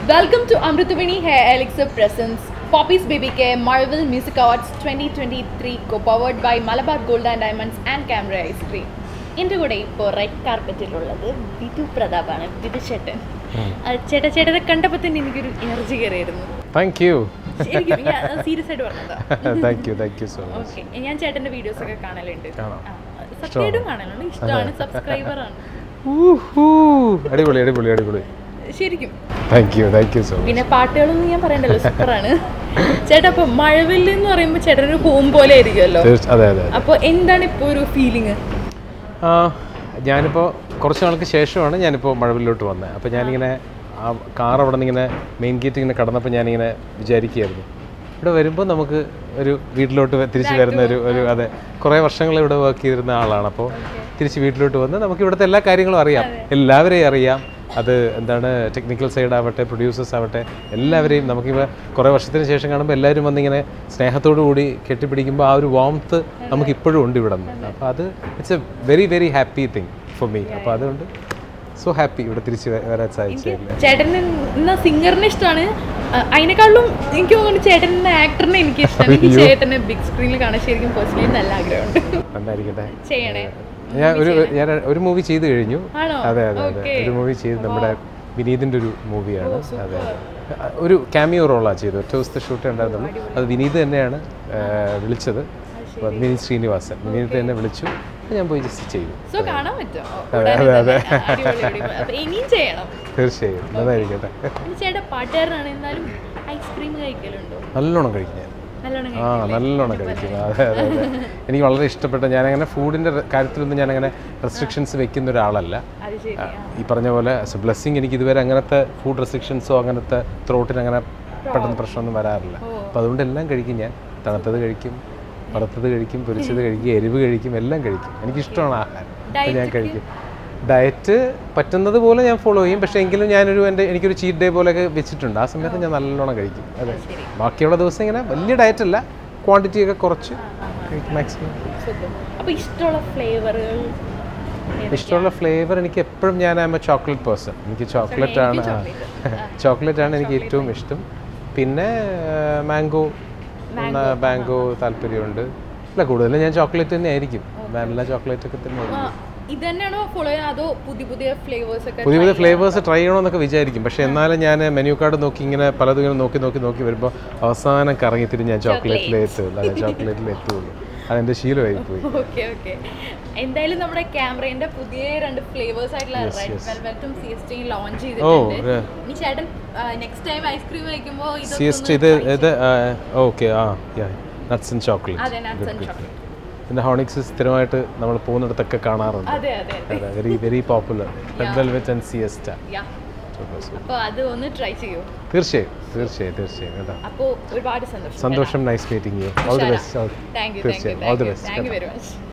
Welcome to അമൃതവിണി hair elixir presents Poppees baby K marvel music awards twenty twenty three co powered by Malabar gold and diamonds and camera ice cream എൻ്റെ കൂടെ ഇപ്പോൾ red കാർപ്പറ്റിലുള്ളത് വിധു പ്രതാപാണ് വിധു ചേട്ടൻ ആ, ചേട്ടാ ചേട്ടനെ കണ്ടപ്പോൾ തന്നെ എനിക്കൊരു എനർജി കയറിയായിരുന്നു താങ്ക് യു ശരിക്കും ഞാൻ സീരിയസ് ആയിട്ട് പറഞ്ഞതാ thank you thank you so much okay ഞാൻ ചേട്ടൻ്റെ വീഡിയോസ് ഒക്കെ കാണലുണ്ട് ആണോ? സബ്സ്ക്രൈബും കാണലുണ്ട് ഇഷ്ടമാണ് സബ്സ്ക്രൈബറാണ് അടിപൊളി അടിപൊളി അടിപൊളി ശരിക്കും thank you thank you so much പിന്നെ പാട്ടുകളൊന്നും ഞാൻ പറയണ്ടല്ലോ സൂപ്പറാണ് ചേട്ടാ അപ്പൊ മഴവില്ല് എന്ന് പറയുമ്പോൾ ചേട്ടനൊരു ഹോം പോലെ ആയിരിക്കുമല്ലോ അതെ അതെ അപ്പോൾ എന്താണ് ഇപ്പോൾ ഒരു ഫീലിംഗ് ആ, ഞാനിപ്പോൾ കുറച്ച് നാൾക്ക് ശേഷമാണ് ഞാനിപ്പോൾ മഴവിലോട്ട് വന്നത് അപ്പോൾ ഞാനിങ്ങനെ ആ കാർ അവിടെ നിന്ന് ഇങ്ങനെ മെയിൻ ഗേറ്റ് ഇങ്ങനെ കടന്നപ്പോൾ ഞാനിങ്ങനെ വിചാരിക്കുകയായിരുന്നു ഇവിടെ വരുമ്പോൾ നമുക്ക് ഒരു വീട്ടിലോട്ട് വ- തിരിച്ച് വരുന്ന ഒരു ഒരു അതെ കുറേ വർഷങ്ങൾ ഇവിടെ വർക്ക് ചെയ്തിരുന്ന ആളാണ് അപ്പോൾ തിരിച്ച് വീട്ടിലോട്ട് വന്ന് നമുക്ക് ഇവിടുത്തെ എല്ലാ കാര്യങ്ങളും അറിയാം എല്ലാവരെയും അറിയാം അത് എന്താണ് ടെക്നിക്കൽ സൈഡ് ആവട്ടെ പ്രൊഡ്യൂസേഴ്സ് ആവട്ടെ എല്ലാവരെയും നമുക്കിപ്പോൾ കുറേ വർഷത്തിന് ശേഷം കാണുമ്പോൾ എല്ലാവരും വന്നിങ്ങനെ സ്നേഹത്തോടു കൂടി കെട്ടിപ്പിടിക്കുമ്പോൾ ആ ഒരു വാംത്ത് നമുക്ക് ഇപ്പോഴും ഉണ്ട് ഇവിടെ നിന്ന് അപ്പോൾ അത് it's a very very happy thing for me അപ്പോൾ അതുകൊണ്ട് സോ ഹാപ്പി ഇവിടെ തിരിച്ച് വ- വരാൻ സാധിച്ചില്ല ചേട്ടന് എന്ന സിംഗറിനെ ഇഷ്ടമാണ് അതിനേക്കാളും എനിക്ക് തോന്നുന്നു ചേട്ടൻ എന്ന ആക്ടറിനെ എനിക്ക് ഇഷ്ടമാണ് എനിക്ക് ചേട്ടനെ ബിഗ് സ്ക്രീനിൽ കാണാൻ ശരിക്കും പേഴ്സണലി നല്ല ആഗ്രഹമുണ്ട് നന്നായിരിക്കട്ടെ ചെയ്യണേ ഞാൻ ഒരു ഞാൻ ഒരു മൂവി ചെയ്ത് കഴിഞ്ഞു ആണോ? അതെ അതെ അതെ Okay. ഒരു മൂവി ചെയ്ത് നമ്മുടെ വിനീതിൻ്റെ ഒരു മൂവിയാണ് അതെ അതെ ഒരു ക്യാമിയോ റോളാണ് ചെയ്തത് ഒറ്റ ദിവസത്തെ ഷൂട്ടേ ഉണ്ടായിരുന്നുള്ളൂ അത് വിനീത് തന്നെയാണ് ആ, വിളിച്ചത് അപ്പോൾ വിനീത് ശ്രീനിവാസൻ വിനീത് തന്നെ വിളിച്ചു അപ്പോൾ ഞാൻ പോയി ജസ്റ്റ് ചെയ്തു സോ കാണാൻ പറ്റുമോ അതെ, അതെ, അതെ. അടിപൊളി അടിപൊളി അപ്പൊ ഇനിയും ചെയ്യണം തീർച്ചയായും നന്നായിരിക്കട്ടെ ഇനി ചേട്ടൻ പാട്ടുകാരനാണ് എന്നാലും ഐസ്ക്രീം കഴിക്കലുണ്ടോ നല്ലോണം കഴിക്കും ഞാൻ നല്ലോണം ആ നല്ലോണം കഴിക്കും അതെ അതെ അതെ എനിക്ക് വളരെ ഇഷ്ടപ്പെട്ട ഞാനങ്ങനെ ഫുഡിൻ്റെ കാര്യത്തിലൊന്നും ഞാനങ്ങനെ റെസ്ട്രിക്ഷൻസ് വെക്കുന്ന ഒരാളല്ല അത് ശരി ആ, ഈ പറഞ്ഞ പോലെ ബ്ലെസ്സിങ് എനിക്ക് ഇതുവരെ അങ്ങനത്തെ ഫുഡ് റെസ്ട്രിക്ഷൻസോ അങ്ങനത്തെ ത്രോട്ടിന് അങ്ങനെ പെട്ടെന്ന് പ്രശ്നമൊന്നും വരാറില്ല അപ്പോൾ അതുകൊണ്ട് എല്ലാം കഴിക്കും ഞാൻ തണുത്തത് കഴിക്കും വറുത്തത് കഴിക്കും പൊരിച്ചത് കഴിക്കും എരിവ് കഴിക്കും എല്ലാം കഴിക്കും എനിക്കിഷ്ടമാണ് ആഹാരം അപ്പോൾ ഞാൻ കഴിക്കും ഡയറ്റ് പറ്റുന്നത് പോലെ ഞാൻ ഫോളോ ചെയ്യും പക്ഷേ എങ്കിലും ഞാനൊരു എൻ്റെ എനിക്കൊരു ചീറ്റ് ഡേ പോലെയൊക്കെ വെച്ചിട്ടുണ്ട് ആ സമയത്ത് ഞാൻ നല്ലോണം കഴിക്കും അതെ ബാക്കിയുള്ള ദിവസം ഇങ്ങനെ വലിയ ഡയറ്റ് അല്ല ക്വാണ്ടിറ്റി ഒക്കെ കുറച്ച് കഴിക്കും മാക്സിമം സൂപ്പർ അപ്പൊ ഇഷ്ടമുള്ള ഫ്ലേവറുകൾ ഇഷ്ടമുള്ള ഫ്ലേവർ എനിക്ക് എപ്പോഴും ഞാൻ ആം എ ചോക്ലേറ്റ് പേഴ്സൺ എനിക്ക് ചോക്ലേറ്റ് ആണ് ചോക്ലേറ്റ് ആണ് എനിക്ക് ഏറ്റവും ഇഷ്ടം പിന്നെ മാംഗോ മാംഗോ താല്പര്യമുണ്ട് അല്ല കൂടുതലും ഞാൻ ചോക്ലേറ്റ് തന്നെ ആയിരിക്കും വാനില ചോക്ലേറ്റ് ഒക്കെ തന്നെ ആയിരിക്കും ഇത് തന്നെയാണോ ഫോളോ ചെയ്യുന്നത് അതോ പുതിയ പുതിയ ഫ്ലേവേഴ്സ് ഒക്കെ പുതിയ പുതിയ ഫ്ലേവേഴ്സ് ട്രൈ ചെയ്യണമെന്നൊക്കെ വിചാരിക്കും പക്ഷേ എന്നാലും ഞാൻ മെനു കാർഡ് നോക്കി ഇങ്ങനെ പലതും ഇങ്ങനെ നോക്കി നോക്കി നോക്കി വരുമ്പോൾ അവസാനം കറങ്ങി തിരിഞ്ഞ് ഞാൻ ചോക്ലേറ്റിലേ എത്തുള്ളൂ അതെ ചോക്ലേറ്റിലേ എത്തുള്ളൂ അതെൻ്റെ ശീലമായി പോയി ഓക്കെ ഓക്കെ എന്തായാലും നമ്മുടെ ക്യാമറയുടെ പുതിയ രണ്ട് ഫ്ലേവേഴ്സ് ആയിട്ടുള്ള റെഡ് വെൽവെറ്റും സി എസ് ടി ലോഞ്ച് ചെയ്തിട്ടുണ്ട് yeah. ഇനി ചേട്ടൻ നെക്സ്റ്റ് ടൈം ഐസ്ക്രീം കഴിക്കുമ്പോൾ സി എസ് ടി ഇത് ഇത് ഓക്കെ ആ നട്ട്സ് ആൻഡ് ചോക്ലേറ്റ് അതെ nuts and chocolate. പിന്നെ ഹോണിക്സ് സ്ഥിരമായിട്ട് നമ്മൾ പോകുന്നിടത്തൊക്കെ കാണാറുണ്ട് അതെ അതെ അതെ very very popular red velvet and C S T yeah അപ്പോൾ അത് ഒന്ന് ട്രൈ ചെയ്യൂ തീർച്ചയായും തീർച്ചയായും തീർച്ചയായും കേട്ടോ അപ്പോൾ ഒരുപാട് സന്തോഷം സന്തോഷം nice meeting you all the best thank you thank you തീർച്ചയായും all the thank you best thank you very much